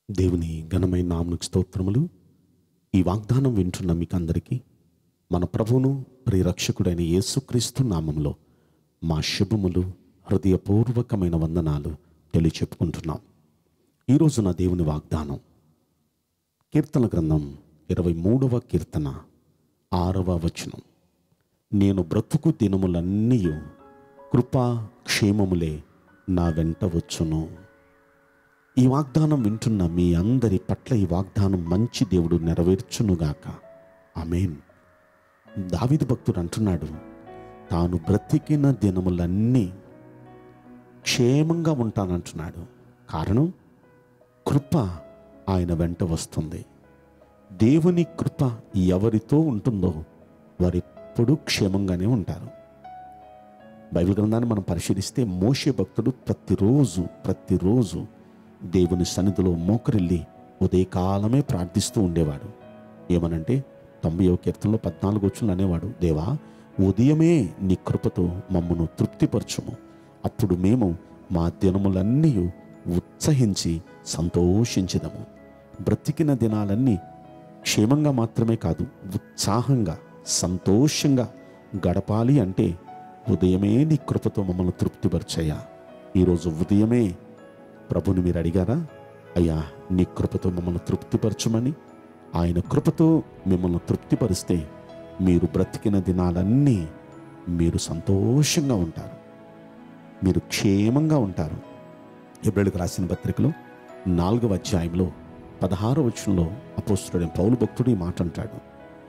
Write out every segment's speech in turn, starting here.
దేవుని ఘనమైన నామనికి స్తోత్రములు ఈ వాగ్దానం వింటున్న మీకు అందరికీ మన ప్రభువును ప్రియరక్షకుడైన యేసుక్రీస్తు నామములో మా శుభములు హృదయపూర్వకమైన వందనాలు తెలియచెప్పుకుంటున్నాం ఈరోజు నా దేవుని వాగ్దానం కీర్తన గ్రంథం ఇరవై మూడవ కీర్తన ఆరవ వచనం నేను బ్రతుకు దినములన్నీ కృపా క్షేమములే నా వెంట వచ్చును ఈ వాగ్దానం వింటున్న మీ అందరి పట్ల ఈ వాగ్దానం మంచి దేవుడు నెరవేర్చునుగాక ఆమెన్ దావిది భక్తుడు అంటున్నాడు తాను బ్రతికిన దినములన్నీ క్షేమంగా ఉంటానంటున్నాడు కారణం కృప ఆయన వెంట వస్తుంది దేవుని కృప ఎవరితో ఉంటుందో వారెప్పుడూ క్షేమంగానే ఉంటారు బైబిల్ గ్రంథాన్ని మనం పరిశీలిస్తే మోషే భక్తుడు ప్రతిరోజు ప్రతిరోజు దేవుని సన్నిధిలో మోకరిల్లి ఉదయకాలమే ప్రార్థిస్తూ ఉండేవాడు ఏమనంటే తొంభై కీర్తనలో పద్నాలుగు వచ్చులు అనేవాడు దేవా ఉదయమే నీ కృపతో మమ్మను తృప్తిపరచుము అప్పుడు మేము మా దినములన్నీ ఉత్సహించి సంతోషించదము బ్రతికిన దినాలన్నీ క్షేమంగా మాత్రమే కాదు ఉత్సాహంగా సంతోషంగా గడపాలి అంటే ఉదయమే నీ కృపతో మమ్మల్ని తృప్తిపరచయ్యా ఈరోజు ఉదయమే ప్రభుని మీరు అడిగారా అయ్యా నీ కృపతో మమ్మల్ని తృప్తిపరచమని ఆయన కృపతో మిమ్మల్ని తృప్తిపరిస్తే మీరు బ్రతికిన దినాలన్నీ మీరు సంతోషంగా ఉంటారు మీరు క్షేమంగా ఉంటారు ఎబ్రిల్కి రాసిన పత్రికలో నాలుగవ అధ్యాయంలో పదహారవ వచనంలో అపోస్తుడైన పౌలు భక్తుడు ఈ మాట అంటాడు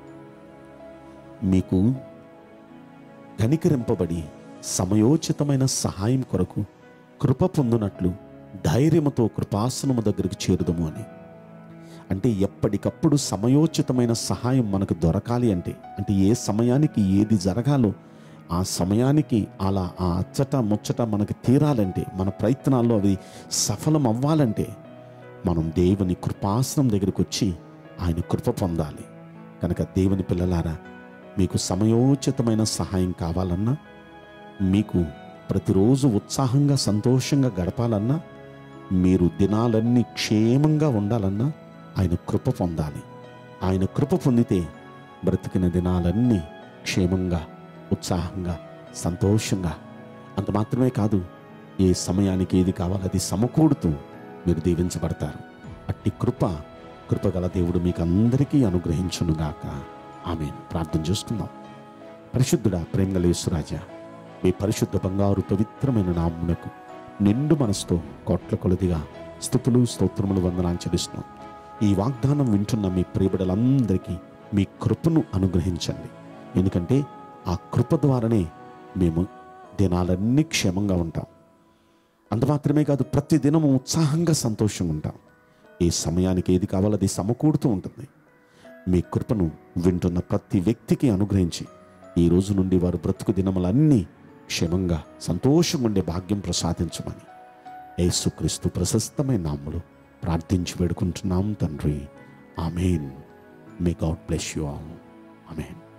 మీకు కనికరింపబడి సమయోచితమైన సహాయం కొరకు కృప పొందునట్లు ధైర్యముతో కృపాసనము దగ్గరికి చేరుదము అని అంటే ఎప్పటికప్పుడు సమయోచితమైన సహాయం మనకు దొరకాలి అంటే అంటే ఏ సమయానికి ఏది జరగాలో ఆ సమయానికి అలా ఆ అచ్చట ముచ్చట మనకి తీరాలంటే మన ప్రయత్నాల్లో అవి సఫలం అవ్వాలంటే మనం దేవుని కృపాసనం దగ్గరికి వచ్చి ఆయన కృప పొందాలి కనుక దేవుని పిల్లలారా మీకు సమయోచితమైన సహాయం కావాలన్నా మీకు ప్రతిరోజు ఉత్సాహంగా సంతోషంగా గడపాలన్నా మీరు దినాలన్నీ క్షేమంగా ఉండాలన్నా ఆయన కృప పొందాలి ఆయన కృప పొందితే బ్రతికిన దినాలన్నీ క్షేమంగా ఉత్సాహంగా సంతోషంగా అంత మాత్రమే కాదు ఏ సమయానికి ఏది కావాలో అది సమకూడుతూ మీరు దీవించబడతారు అట్టి కృప కృపగల దేవుడు మీకు అందరికీ అనుగ్రహించునుగాక ఆమె ప్రార్థన చేసుకుందాం పరిశుద్ధుడా ప్రేమలేసురాజా మీ పరిశుద్ధ బంగారు పవిత్రమైన నామునకు నిండు మనసుతో కోట్ల కొలదిగా స్థుతులు స్తోత్రములు వందనాలు చెల్లిస్తున్నాం ఈ వాగ్దానం వింటున్న మీ ప్రియబిడలందరికీ మీ కృపను అనుగ్రహించండి ఎందుకంటే ఆ కృప ద్వారానే మేము దినాలన్నీ క్షేమంగా ఉంటాం అంత మాత్రమే కాదు ప్రతి దినము ఉత్సాహంగా సంతోషంగా ఉంటాం ఏ సమయానికి ఏది కావాలో అది సమకూడుతూ ఉంటుంది మీ కృపను వింటున్న ప్రతి వ్యక్తికి అనుగ్రహించి ఈ రోజు నుండి వారు బ్రతుకు దినములన్నీ క్షేమంగా సంతోషంగా ఉండే భాగ్యం ప్రసాదించమని యేసుక్రీస్తు ప్రశస్తమైన నామములు ప్రార్థించి వేడుకుంటున్నాం తండ్రి amen may God bless you all amen